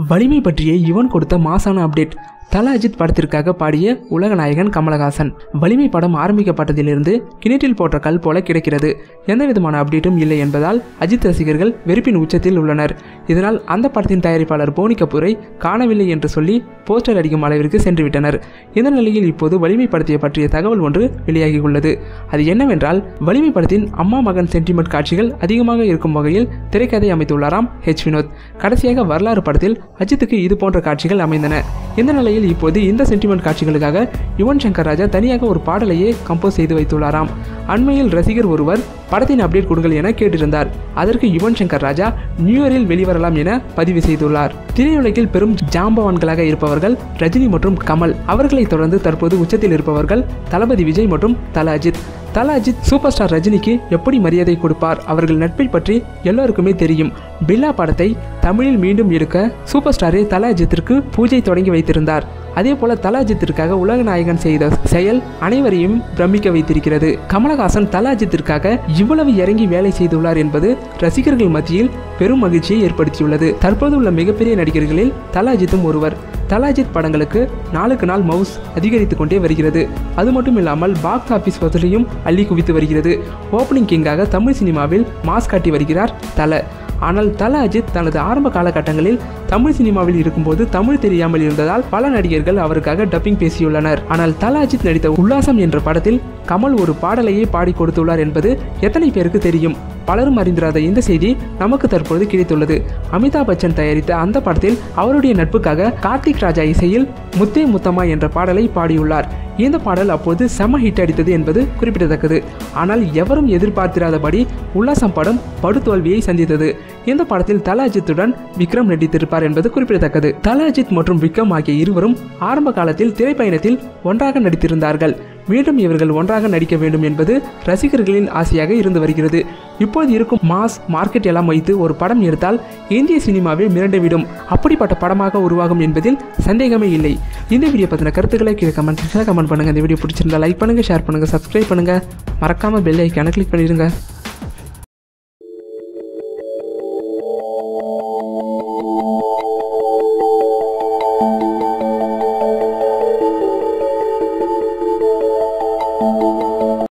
வலிமை பற்றிய இவன் கொடுத்த மாசான அப்டேட் தல அஜித் படத்திற்காக பாடிய உலகநாயகன் கமலஹாசன் வலிமை படம் ஆரம்பிக்கப்பட்டதிலிருந்து கிணற்றில் போட்ட கல் போல கிடைக்கிறது எந்த விதமான அப்டேட்டும் இல்லை என்பதால் அஜித் ரசிகர்கள் வெறுப்பின் உச்சத்தில் உள்ளனர் இதனால் அந்த படத்தின் தயாரிப்பாளர் போனி கபூரை காணவில்லை என்று சொல்லி போஸ்டர் அடிக்கும் அளவிற்கு சென்று விட்டனர் இந்த நிலையில் இப்போது வலிமை படத்தை பற்றிய தகவல் ஒன்று வெளியாகியுள்ளது அது என்னவென்றால் வலிமை படத்தின் அம்மா மகன் சென்டிமெண்ட் காட்சிகள் அதிகமாக இருக்கும் வகையில் திரைக்கதை அமைத்துள்ளாராம் ஹெச் வினோத் கடைசியாக வரலாறு படத்தில் அஜித்துக்கு இது போன்ற காட்சிகள் அமைந்தன இந்த நிலையில் இப்போது இந்த சென்டிமெண்ட் காட்சிகளுக்காக யுவன் சங்கர் ராஜா தனியாக ஒரு பாடலையே கம்போஸ் செய்து வைத்துள்ளாராம் அண்மையில் ரசிகர் ஒருவர் படத்தின் அப்டேட் கொடுங்கள் என கேட்டிருந்தார் அதற்கு யுவன் சங்கர் ராஜா நியூ இயரில் வெளிவரலாம் என பதிவு செய்துள்ளார் திரையுலகில் பெரும் ஜாம்பவான்களாக இருப்பவர்கள் ரஜினி மற்றும் கமல் அவர்களைத் தொடர்ந்து தற்போது உச்சத்தில் இருப்பவர்கள் தளபதி விஜய் மற்றும் தல அஜித் தல அஜித் சூப்பர் ஸ்டார் ரஜினிக்கு எப்படி மரியாதை கொடுப்பார் அவர்கள் நட்பை பற்றி எல்லோருக்குமே தெரியும் பில்லா படத்தை தமிழில் மீண்டும் எடுக்க சூப்பர் ஸ்டாரே தல அஜித்திற்கு பூஜை தொடங்கி வைத்திருந்தார் அதே போல தல அஜித்திற்காக உலக நாயகன் செய்த செயல் அனைவரையும் பிரமிக்க வைத்திருக்கிறது கமலஹாசன் தல அஜித்திற்காக இவ்வளவு இறங்கி வேலை செய்துள்ளார் என்பது ரசிகர்கள் மத்தியில் பெரும் மகிழ்ச்சியை ஏற்படுத்தியுள்ளது தற்போது உள்ள மிகப்பெரிய நடிகர்களில் தல அஜித்தும் ஒருவர் தல அஜித் படங்களுக்கு நாளுக்கு நாள் மவுஸ் அதிகரித்து கொண்டே வருகிறது அது மட்டும் இல்லாமல் பாக்ஸ் ஆஃபீஸ் வசூலையும் அள்ளி குவித்து வருகிறது ஓப்பனிங் கிங்காக தமிழ் சினிமாவில் மாஸ் காட்டி வருகிறார் தல ஆனால் தல அஜித் தனது ஆரம்ப காலகட்டங்களில் தமிழ் சினிமாவில் இருக்கும்போது தமிழ் தெரியாமல் இருந்ததால் பல நடிகர்கள் அவருக்காக டப்பிங் பேசியுள்ளனர் ஆனால் தல அஜித் நடித்த உல்லாசம் என்ற படத்தில் கமல் ஒரு பாடலையே பாடி கொடுத்துள்ளார் என்பது எத்தனை பேருக்கு தெரியும் பலரும் அறிந்திராத இந்த செய்தி நமக்கு தற்பொழுது கிடைத்துள்ளது அமிதாப் பச்சன் தயாரித்த அந்த படத்தில் அவருடைய நட்புக்காக கார்த்திக் ராஜா இசையில் முத்தே முத்தம்மா என்ற பாடலை பாடியுள்ளார் இந்த பாடல் அப்போது செம ஹிட் அடித்தது என்பது குறிப்பிடத்தக்கது ஆனால் எவரும் எதிர்பார்த்திராதபடி உல்லாசம் படம் படுதோல்வியை சந்தித்தது இந்த படத்தில் தல அஜித்துடன் விக்ரம் நடித்திருப்பார் என்பது குறிப்பிடத்தக்கது தல அஜித் மற்றும் விக்ரம் ஆகிய இருவரும் ஆரம்ப காலத்தில் திரைப்பயணத்தில் ஒன்றாக நடித்திருந்தார்கள் மீண்டும் இவர்கள் ஒன்றாக நடிக்க வேண்டும் என்பது ரசிகர்களின் ஆசையாக இருந்து வருகிறது இப்போது இருக்கும் மாஸ் மார்க்கெட் எல்லாம் வைத்து ஒரு படம் எடுத்தால் இந்திய சினிமாவே மிரண்டுவிடும் அப்படிப்பட்ட படமாக உருவாகும் என்பதில் சந்தேகமே இல்லை இந்த வீடியோ பற்றின கருத்துக்களை கீழே கமெண்ட் கமெண்ட் பண்ணுங்கள் இந்த வீடியோ பிடிச்சிருந்தா லைக் பண்ணுங்கள் ஷேர் பண்ணுங்கள் சப்ஸ்கிரைப் பண்ணுங்கள் மறக்காமல் பெல் ஐக்கான கிளிக் பண்ணிடுங்க